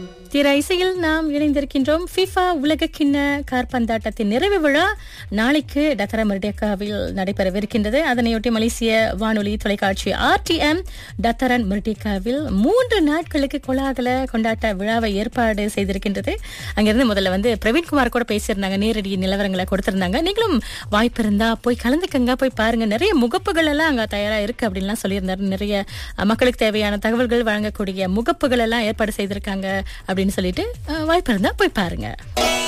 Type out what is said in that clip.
திர இசையில் நாம் இணைந்திருக்கின்றோம் ஃபிஃபா உலக கிண்ண கார்பந்தாட்டத்தின் நிறைவு விழா நாளைக்கு டத்தர மெர்டேக்காவில் நடைபெறவிருக்கின்றது அதனையொட்டி மலேசிய வானொலி தொலைக்காட்சி ஆர்டிஎம் டத்தரன் மெர்டேக்காவில் மூன்று நாட்களுக்கு கொலாகல கொண்டாட்ட விழாவை ஏற்பாடு செய்திருக்கின்றது அங்கிருந்து முதல்ல வந்து பிரவீன்குமார் கூட பேசியிருந்தாங்க நேரடி நிலவரங்களை கொடுத்திருந்தாங்க நீங்களும் வாய்ப்பு இருந்தா போய் கலந்துக்கங்க போய் பாருங்க நிறைய முகப்புகள் எல்லாம் அங்க தயாரா இருக்கு அப்படின்லாம் சொல்லியிருந்தாரு நிறைய அஹ், மக்களுக்கு தேவையான தகவல்கள் வழங்கக்கூடிய முகப்புகள் எல்லாம் ஏற்பாடு செய்திருக்காங்க அப்படின்னு சொல்லிட்டு அஹ், வாய்ப்பு இருந்தா போய் பாருங்க